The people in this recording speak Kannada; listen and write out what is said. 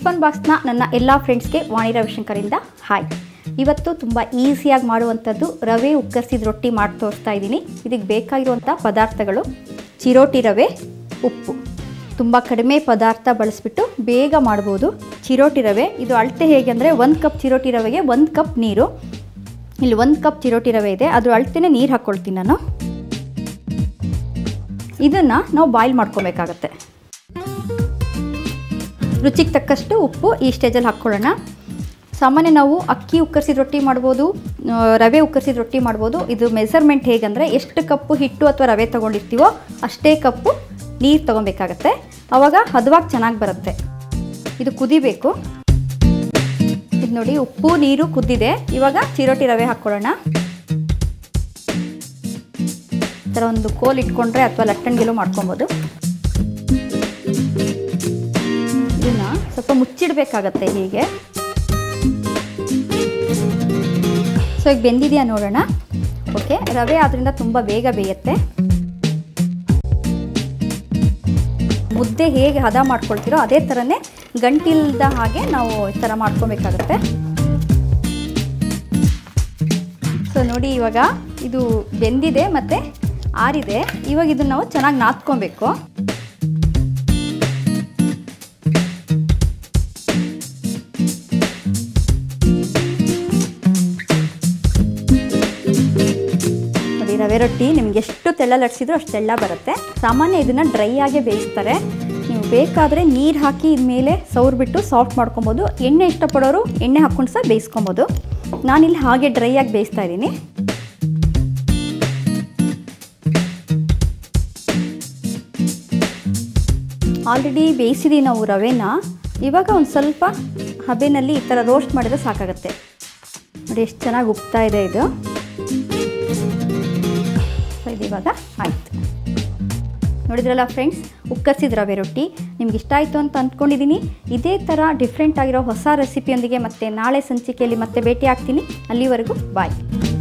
ಟಿಫನ್ ಬಾಕ್ಸ್ನ ನನ್ನ ಎಲ್ಲ ಫ್ರೆಂಡ್ಸ್ಗೆ ವಾಣಿ ರವಿಶಂಕರಿಂದ ಹಾಯ್ ಇವತ್ತು ತುಂಬ ಈಸಿಯಾಗಿ ಮಾಡುವಂಥದ್ದು ರವೆ ಉಕ್ಕರಿಸಿದ ರೊಟ್ಟಿ ಮಾಡಿ ತೋರಿಸ್ತಾ ಇದ್ದೀನಿ ಇದಕ್ಕೆ ಬೇಕಾಗಿರುವಂಥ ಪದಾರ್ಥಗಳು ಚಿರೋಟಿ ರವೆ ಉಪ್ಪು ತುಂಬ ಕಡಿಮೆ ಪದಾರ್ಥ ಬಳಸಿಬಿಟ್ಟು ಬೇಗ ಮಾಡ್ಬೋದು ಚಿರೋಟಿ ರವೆ ಇದು ಅಳತೆ ಹೇಗೆ ಅಂದರೆ ಒಂದು ಕಪ್ ಚಿರೋಟಿ ರವೆಗೆ ಒಂದು ಕಪ್ ನೀರು ಇಲ್ಲಿ ಒಂದು ಕಪ್ ಚಿರೋಟಿ ರವೆ ಇದೆ ಅದ್ರ ಅಳತೆನೇ ನೀರು ಹಾಕ್ಕೊಳ್ತೀನಿ ನಾನು ಇದನ್ನು ನಾವು ಬಾಯ್ಲ್ ಮಾಡ್ಕೊಬೇಕಾಗತ್ತೆ ರುಚಿಗೆ ತಕ್ಕಷ್ಟು ಉಪ್ಪು ಈ ಸ್ಟೇಜಲ್ಲಿ ಹಾಕ್ಕೊಳ್ಳೋಣ ಸಾಮಾನ್ಯ ನಾವು ಅಕ್ಕಿ ಉಕ್ಕರಿಸಿದ ರೊಟ್ಟಿ ಮಾಡ್ಬೋದು ಆ, ರವೆ ಉಕ್ಕರಿಸಿದ ರೊಟ್ಟಿ ಮಾಡ್ಬೋದು ಇದು ಮೆಸರ್ಮೆಂಟ್ ಹೇಗಂದರೆ ಎಷ್ಟು ಕಪ್ಪು ಹಿಟ್ಟು ಅಥವಾ ರವೆ ತೊಗೊಂಡಿರ್ತೀವೋ ಅಷ್ಟೇ ಕಪ್ಪು ನೀರು ತೊಗೊಬೇಕಾಗತ್ತೆ ಆವಾಗ ಹದವಾಗಿ ಚೆನ್ನಾಗಿ ಬರುತ್ತೆ ಇದು ಕುದಿಬೇಕು ಇದು ನೋಡಿ ಉಪ್ಪು ನೀರು ಕುದ್ದಿದೆ ಇವಾಗ ಚಿರೋಟಿ ರವೆ ಹಾಕ್ಕೊಳ್ಳೋಣ ಈ ಥರ ಒಂದು ಕೋಲ್ ಇಟ್ಕೊಂಡ್ರೆ ಅಥವಾ ಲಟ್ಟಣಿಗೆಲ್ಲೂ ಮಾಡ್ಕೊಬೋದು ಇದನ್ನ ಸ್ವಲ್ಪ ಮುಚ್ಚಿಡಬೇಕಾಗತ್ತೆ ಹೀಗೆ ಸೊ ಈಗ ಬೆಂದಿದೆಯಾ ನೋಡೋಣ ಓಕೆ ರವೆ ಆದ್ರಿಂದ ತುಂಬ ಬೇಗ ಬೇಯುತ್ತೆ ಮುದ್ದೆ ಹೇಗೆ ಹದ ಮಾಡ್ಕೊಳ್ತೀರೋ ಅದೇ ಥರನೇ ಗಂಟಿಲ್ದ ಹಾಗೆ ನಾವು ಈ ಥರ ಮಾಡ್ಕೊಬೇಕಾಗತ್ತೆ ಸೊ ನೋಡಿ ಇವಾಗ ಇದು ಬೆಂದಿದೆ ಮತ್ತು ಆರಿದೆ ಇವಾಗ ಇದನ್ನು ನಾವು ಚೆನ್ನಾಗಿ ನಾದ್ಕೊಬೇಕು ನೋಡಿ ರವೆ ರೊಟ್ಟಿ ನಿಮ್ಗೆ ಎಷ್ಟು ತೆಳ್ಳ ಲಟ್ಸಿದ್ರು ಅಷ್ಟು ತೆಳ್ಳ ಬರುತ್ತೆ ಸಾಮಾನ್ಯ ಇದನ್ನು ಡ್ರೈ ಆಗೇ ಬೇಯಿಸ್ತಾರೆ ನೀವು ಬೇಕಾದರೆ ನೀರು ಹಾಕಿ ಇದ್ಮೇಲೆ ಸೌರ್ಬಿಟ್ಟು ಸಾಫ್ಟ್ ಮಾಡ್ಕೊಬೋದು ಎಣ್ಣೆ ಇಷ್ಟಪಡೋರು ಎಣ್ಣೆ ಹಾಕ್ಕೊಂಡು ಸಹ ಬೇಯಿಸ್ಕೊಬೋದು ನಾನಿಲ್ಲಿ ಹಾಗೆ ಡ್ರೈ ಆಗಿ ಬೇಯಿಸ್ತಾ ಇದ್ದೀನಿ ಆಲ್ರೆಡಿ ಬೇಯಿಸಿದೀವಿ ನಾವು ರವೆನ ಇವಾಗ ಒಂದು ಸ್ವಲ್ಪ ಹಬೆನಲ್ಲಿ ಈ ಥರ ರೋಸ್ಟ್ ಮಾಡಿದ್ರೆ ಸಾಕಾಗುತ್ತೆ ನೋಡಿ ಎಷ್ಟು ಚೆನ್ನಾಗಿ ಉಪ್ತಾ ಇದೆ ಇದು ಸೊ ಇದು ಇವಾಗ ಆಯಿತು ನೋಡಿದ್ರಲ್ಲ ಫ್ರೆಂಡ್ಸ್ ಉಕ್ಕರಿಸಿದ ರವೆ ರೊಟ್ಟಿ ನಿಮ್ಗೆ ಇಷ್ಟ ಆಯಿತು ಅಂತ ಅಂದ್ಕೊಂಡಿದ್ದೀನಿ ಇದೇ ಥರ ಡಿಫ್ರೆಂಟ್ ಆಗಿರೋ ಹೊಸ ರೆಸಿಪಿಯೊಂದಿಗೆ ಮತ್ತೆ ನಾಳೆ ಸಂಚಿಕೆಯಲ್ಲಿ ಮತ್ತೆ ಭೇಟಿ ಆಗ್ತೀನಿ ಅಲ್ಲಿವರೆಗೂ ಬಾಯ್